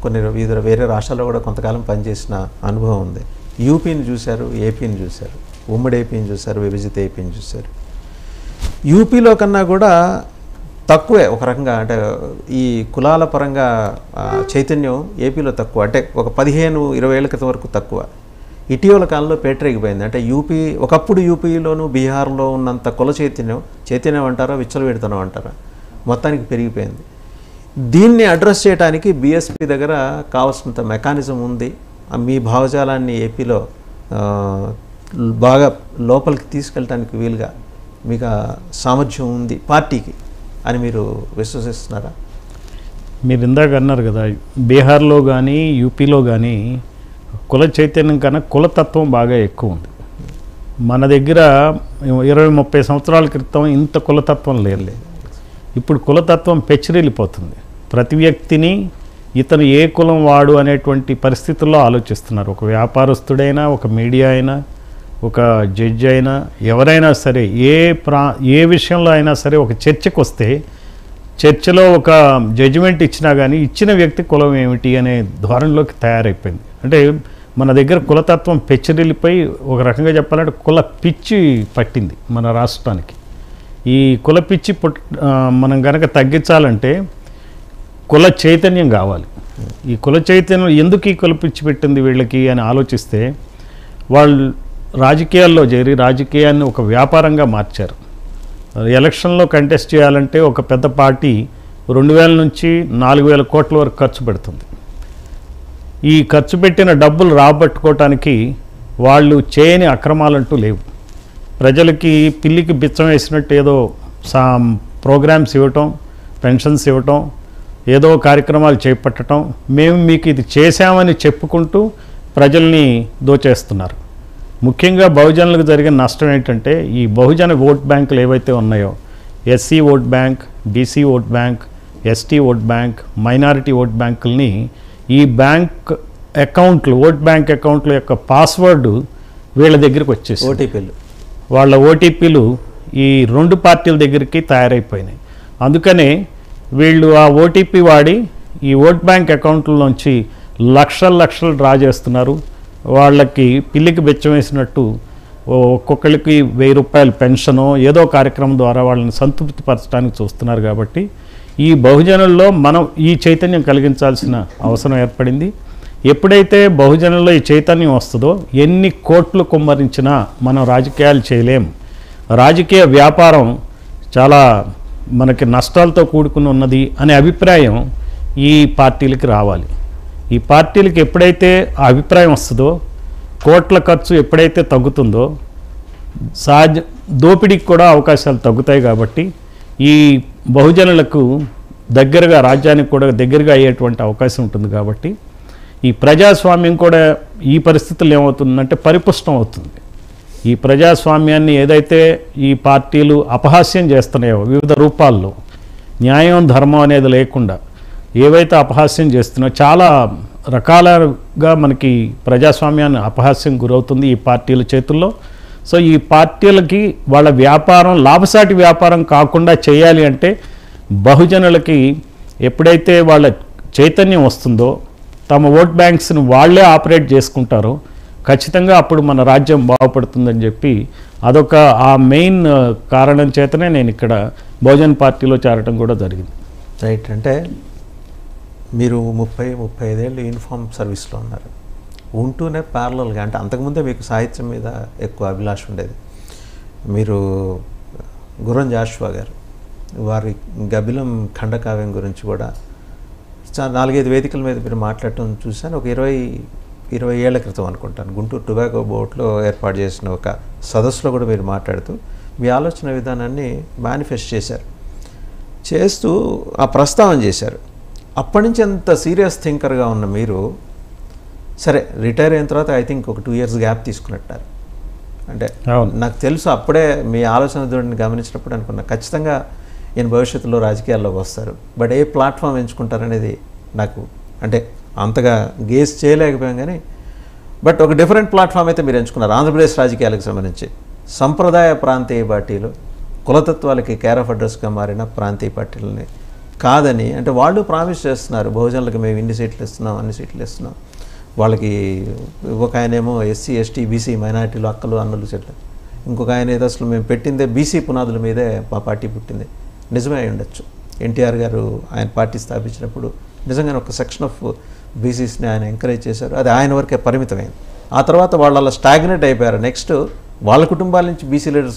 కొన్ని వివిధ వేరే రాష్ట్రాల్లో కూడా కొంతకాలం పనిచేసిన అనుభవం ఉంది యూపీని చూశారు ఏపీని చూశారు ఉమ్మడి ఏపీని చూశారు విభజిత ఏపీని చూశారు యూపీలో కన్నా కూడా తక్కువే ఒక రకంగా అంటే ఈ కులాల పరంగా ఆ, చైతన్యం ఏపీలో తక్కువ అంటే ఒక పదిహేను ఇరవై ఏళ్ళ క్రితం వరకు తక్కువ ఇటీవల కాలంలో పేటరేగిపోయింది అంటే యూపీ ఒకప్పుడు యూపీలోను బీహార్లో ఉన్నంత కుల చైతన్యం చైతన్యం అంటారా విచ్చలవిడుతనం అంటారా మొత్తానికి పెరిగిపోయింది దీన్ని అడ్రస్ చేయడానికి బీఎస్పీ దగ్గర కావాల్సినంత మెకానిజం ఉంది ఆ మీ భావజాలాన్ని ఏపీలో ఆ, బాగా లోపలికి తీసుకెళ్ళడానికి వీలుగా మీకు ఆ సామర్థ్యం ఉంది పార్టీకి అని మీరు విశ్వసిస్తున్నారా మీరు ఇందాక అన్నారు కదా బీహార్లో కానీ యూపీలో కానీ కుల చైతన్యం కన్నా కులతత్వం బాగా ఎక్కువ ఉంది మన దగ్గర ఇరవై ముప్పై సంవత్సరాల క్రితం ఇంత కులతత్వం లేదు ఇప్పుడు కులతత్వం పెచ్చిరిల్లిపోతుంది ప్రతి వ్యక్తిని ఇతను ఏ కులం వాడు అనేటువంటి పరిస్థితుల్లో ఆలోచిస్తున్నారు ఒక వ్యాపారస్తుడైనా ఒక మీడియా అయినా ఒక జడ్జి అయినా ఎవరైనా సరే ఏ ప్రా ఏ విషయంలో అయినా సరే ఒక చర్చకు వస్తే చర్చలో ఒక జడ్జిమెంట్ ఇచ్చినా కానీ ఇచ్చిన వ్యక్తి కులం ఏమిటి అనే ధోరణిలోకి తయారైపోయింది అంటే మన దగ్గర కులతత్వం పెచ్చరిల్లిపోయి ఒక రకంగా చెప్పాలంటే కుల పిచ్చి పట్టింది మన రాష్ట్రానికి ఈ కుల పిచ్చి పుట్ ఆ, మనం కనుక తగ్గించాలంటే కుల చైతన్యం కావాలి ఈ కుల చైతన్యం ఎందుకు ఈ కుల పిచ్చి పెట్టింది వీళ్ళకి అని ఆలోచిస్తే వాళ్ళు రాజకీయాల్లో చేరి రాజకీయాన్ని ఒక వ్యాపారంగా మార్చారు ఎలక్షన్లో కంటెస్ట్ చేయాలంటే ఒక పెద్ద పార్టీ రెండు వేల నుంచి నాలుగు వేల కోట్ల వరకు ఖర్చు పెడుతుంది ఈ ఖర్చు పెట్టిన డబ్బులు రాబట్టుకోవటానికి వాళ్ళు చేయని అక్రమాలంటూ లేవు ప్రజలకి పిల్లికి బిచ్చం వేసినట్టు ఏదో సా ప్రోగ్రామ్స్ ఇవ్వటం పెన్షన్స్ ఇవ్వటం ఏదో కార్యక్రమాలు చేపట్టడం మేము మీకు ఇది చేశామని చెప్పుకుంటూ ప్రజల్ని దోచేస్తున్నారు ముఖ్యంగా బహుజనులకు జరిగిన నష్టం ఏంటంటే ఈ బహుజన ఓట్ బ్యాంకులు ఏవైతే ఉన్నాయో SC vote bank BC vote bank ST vote bank minority vote బ్యాంకుల్ని ఈ బ్యాంక్ అకౌంట్లు ఓట్ బ్యాంక్ అకౌంట్ల యొక్క పాస్వర్డ్ వీళ్ళ దగ్గరికి వచ్చేసి ఓటీపీలు వాళ్ళ ఓటీపీలు ఈ రెండు పార్టీల దగ్గరికి తయారైపోయినాయి అందుకనే వీళ్ళు ఆ ఓటీపీ వాడి ఈ ఓట్ బ్యాంక్ అకౌంట్ల లక్షల లక్షలు డ్రా చేస్తున్నారు వాళ్ళకి పిల్లికి బెచ్చం వేసినట్టు ఓ- ఒక్కొక్కరికి వెయ్యి రూపాయల పెన్షను ఏదో కార్యక్రమం ద్వారా వాళ్ళని సంతృప్తిపరచడానికి చూస్తున్నారు కాబట్టి ఈ బహుజనుల్లో మనం ఈ చైతన్యం కలిగించాల్సిన అవసరం ఏర్పడింది ఎప్పుడైతే బహుజనుల్లో ఈ చైతన్యం వస్తుందో ఎన్ని కోట్లు కుమ్మరించినా మనం రాజకీయాలు చేయలేం రాజకీయ వ్యాపారం చాలా మనకి నష్టాలతో కూడుకుని ఉన్నది అనే అభిప్రాయం ఈ పార్టీలకి రావాలి ఈ పార్టీలకి ఎప్పుడైతే ఆ అభిప్రాయం వస్తుందో కోట్ల ఖర్చు ఎప్పుడైతే తగ్గుతుందో సహజ దోపిడీకి కూడా అవకాశాలు తగ్గుతాయి కాబట్టి ఈ బహుజనులకు దగ్గరగా రాజ్యానికి కూడా దగ్గరగా అయ్యేటువంటి అవకాశం ఉంటుంది కాబట్టి ఈ ప్రజాస్వామ్యం కూడా ఈ పరిస్థితుల్లో ఏమవుతుందంటే పరిపుష్టం అవుతుంది ఈ ప్రజాస్వామ్యాన్ని ఏదైతే ఈ పార్టీలు అపహాస్యం చేస్తున్నాయో వివిధ రూపాల్లో న్యాయం ధర్మం అనేది లేకుండా ఏవైతే అపహాస్యం చేస్తున్నాయో చాలా రకాలుగా మనకి ప్రజాస్వామ్యాన్ని అపహాస్యం గురవుతుంది ఈ పార్టీల చేతుల్లో సో ఈ పార్టీలకి వాళ్ళ వ్యాపారం లాభసాటి వ్యాపారం కాకుండా చేయాలి అంటే బహుజనులకి ఎప్పుడైతే వాళ్ళ చైతన్యం వస్తుందో తమ ఓట్ బ్యాంక్స్ని వాళ్ళే ఆపరేట్ చేసుకుంటారో ఖచ్చితంగా అప్పుడు మన రాజ్యం బాగుపడుతుందని చెప్పి అదొక ఆ మెయిన్ ఆ, కారణం చేతనే నేను ఇక్కడ బహుజన్ పార్టీలో చేరటం కూడా జరిగింది రైట్ అంటే మీరు ముప్పై ముప్పై ఐదేళ్ళు యూనిఫామ్ సర్వీస్లో ఉన్నారు ఉంటూనే ప్యారలల్గా అంటే అంతకుముందే మీకు సాహిత్యం మీద ఎక్కువ అభిలాష ఉండేది మీరు గురం జాషువా గారు వారి గబిలం ఖండకావ్యం గురించి కూడా చా- నాలుగైదు వేదికల మీద మీరు మాట్లాడటం చూశాను ఒక ఇరవై ఇరవై ఏళ్ల క్రితం అనుకుంటాను గుంటూరు టొబాకో బోర్డులో ఏర్పాటు చేసిన ఒక సదస్సులో కూడా మీరు మాట్లాడుతూ మీ ఆలోచన విధానాన్ని మేనిఫెస్ట్ చేశారు చేస్తూ ఆ ప్రస్తావన చేశారు అప్పటి నుంచి అంత సీరియస్ థింకర్గా ఉన్న మీరు సరే రిటైర్ అయిన తర్వాత ఐ థింక్ ఒక టూ ఇయర్స్ గ్యాప్ తీసుకున్నట్టారు అంటే అవును. నాకు తెలుసు అప్పుడే మీ ఆలోచన ధోరణిని గమనించినప్పుడు అనుకున్నా ఖచ్చితంగా ఈయన భవిష్యత్తులో రాజకీయాల్లోకి వస్తారు బట్ ఏ ప్లాట్ఫామ్ ఎంచుకుంటారనేది నాకు అంటే అంతగా గేస్ చేయలేకపోయాం కానీ బట్ ఒక డిఫరెంట్ ప్లాట్ఫామ్ అయితే మీరు ఎంచుకున్నారు ఆంధ్రప్రదేశ్ రాజకీయాలకు సంబంధించి సంప్రదాయ ప్రాంతీయ పార్టీలు కులతత్వాలకి కేర్ ఆఫ్ అడ్రస్గా మారిన ప్రాంతీయ పార్టీలని కాదని అంటే వాళ్ళు ప్రామిస్ చేస్తున్నారు బహుజనులకు మేము ఇన్ని సీట్లు ఇస్తున్నాం అన్ని సీట్లు ఇస్తున్నాం వాళ్ళకి ఒక ఆయనేమో ఎస్సీ ఎస్టీ బీసీ మైనారిటీలు అక్కలు అన్నలు సీట్లు ఇంకొక ఆయన ఏదో అసలు మేము పెట్టిందే బీసీ పునాదుల మీదే మా పార్టీ పుట్టింది నిజమే అయి ఉండొచ్చు ఎన్టీఆర్ గారు ఆయన పార్టీ స్థాపించినప్పుడు నిజంగానే ఒక సెక్షన్ ఆఫ్ బీసీస్ని ఆయన ఎంకరేజ్ చేశారు అది ఆయన వరకే పరిమితమైంది ఆ తర్వాత వాళ్ళు అలా స్టాగ్నెట్ అయిపోయారు నెక్స్ట్ వాళ్ళ కుటుంబాల నుంచి బీసీ లీడర్స్